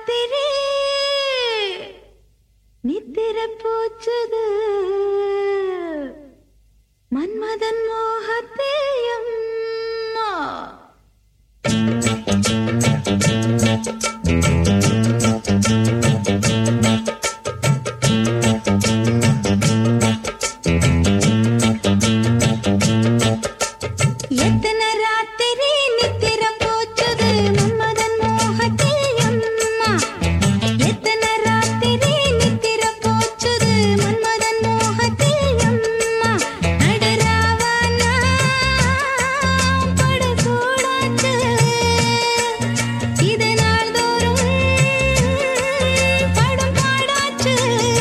ராத்திரி நித்திர போச்சது மன்மதன் மோகத்தேயம் எத்தனை ராத்திரி நித்திர போச்சது மன்மதன் மோகத்தேயம்மா எத்தனை ராத்திரி நித்திர போச்சது மன்மதன் மோகத்தேயம்மா நடராவானா படகோடாச்சு இது நாள்தோறும் படம் பாடாச்சு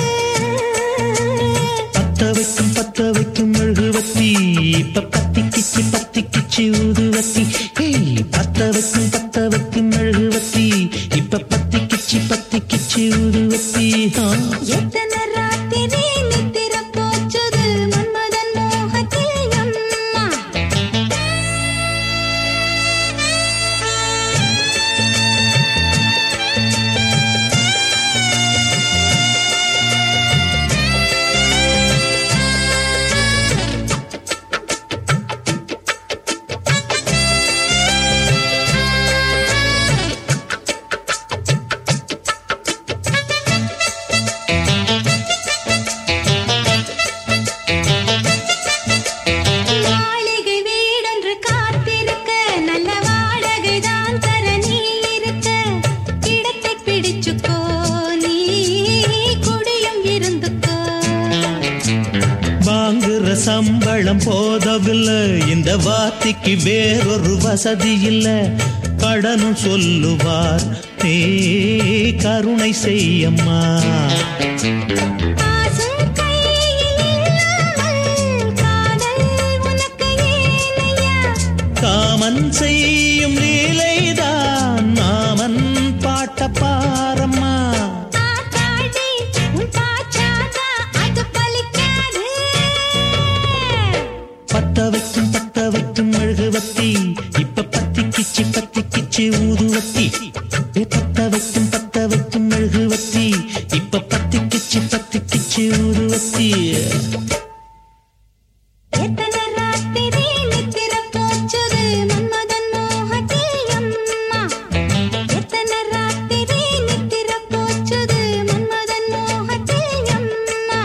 பத்த வைக்கும் பத்த வைக்கும் மெழுகுவத்தி இப்ப பத்திக்கிச்சு பத்திக்கிச்சு ஊதுவத்தி ஹேய், பத்த வைக்கும் பத்த வைக்கும் மெழுகுவத்தி இப்ப பத்திக்கிச்சு பத்திக்கிச்சு ஊதுவத்தி ஆ. எத்தனை ராத்திரி நித்திர போச்சது மன்மதன் மோகத்தேயம்மா மாளிகை வீடொன்று காத்திருக்க நல்ல வாடகை தான் தர நீ இருக்க இடத்தை பிடிச்சுக்கோ நீ குடியும் இருந்துக்கோ வாங்குற சம்பளம் போதவில்லை இந்த வார்த்தைக்கு வேறொரு வசதி இல்ல கடனும் சொல்லுவார் தே கருணை செய்யம்மா ஆசும் கையில் இல்லாமல் காதல் உனக்கு ஏனையா காமன் செய்யும் லீலைதான் மாமன் பாட்ட பாரம்மா ஆத்தாடி உன் பாச்சாதா அது பலிக்காது பத்த வைக்கும் பத்த வைக்கும் மெழுகுவத்தி இப்ப பத்திக்கிச்சு பத்திக்கிச்சு ஊதுவத்தி ஏ, பத்த வைக்கும் பத்த வைக்கும் மெழுகுவத்தி இப்ப பத்திக்கிச்சு பத்திக்கிச்சு ஊதுவத்தி எத்தனை ராத்திரி நித்திர போச்சது மன்மதன் மோகத்தேயம்மா எத்தனை ராத்திரி நித்திர போச்சது மன்மதன் மோகத்தேயம்மா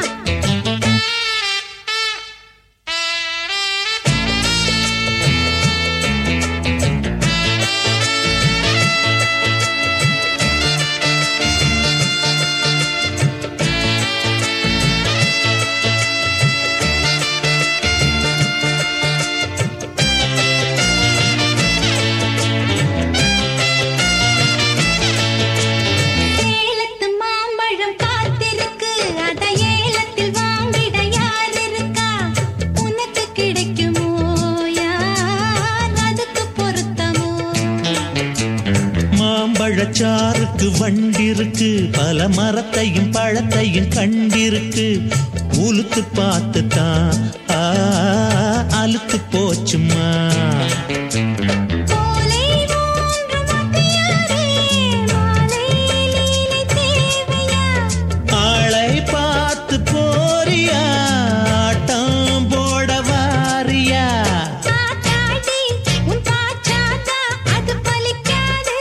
சேலத்து மாம்பழம் காத்திருக்கு அத ஏலத்தில் வாங்கிட யார் இருக்கா உனக்கு கிடைக்குமோ யார் அதுக்கு பொருத்தமோ மாம்பழச்சாருக்கு வண்டிருக்கு பல மரத்தையும் பழத்தையும் கண்டிருக்கு உலுத்து பார்த்து தான் ஆ, அலுத்து போச்சுமா போலை மூன்று மத்தியாரே மாலை லீலை தேவையா ஆளை பார்த்து போறியா ஆட்டம் போட வாரியா ஆத்தாடி உன் பாச்சாதா அது பலிக்காது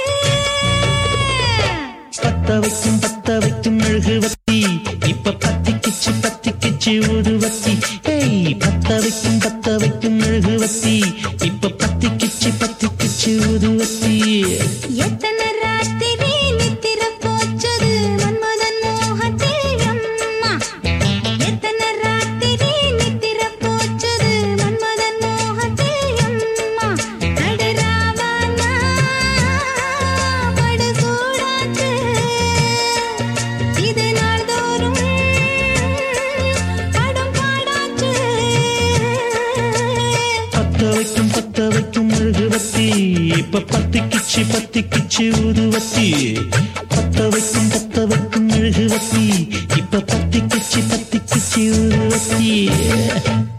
பத்த வைக்கும் பத்த வைக்கும் மெழுகுவத்தி இப்ப பத்திக்கிச்சு பத்திக்கிச்சு ஊதுவத்தி ஏய் பத்த வைக்கும் பத்த வைக்கும் மெழுகுவத்தி இப்ப பத்திக்கிச்சு பத்திக்கிச்சு ஊதுவத்தி எத்தனை ராத்திரி நித்திர போச்சது மன்மதன் மோகத்தேயம்மா எத்தனை ராத்திரி நித்திர போச்சது மன்மதன் மோகத்தேயம்மா நடுராவானா படுசூடாச்சு இது நாள்தோறும் படம் பாடாச்சு பத்த வைக்கும் பத்த வைக்கும் மெழுகுவத்தி இப்ப பத்திக்கிச்சு பத்திக்கிச்சு ஊதுவத்தி பத்த வைக்கும் பத்த வைக்கும் மெழுகுவத்தி இப்ப பத்திக்கிச்சு பத்திக்கிச்சு ஊதுவத்தி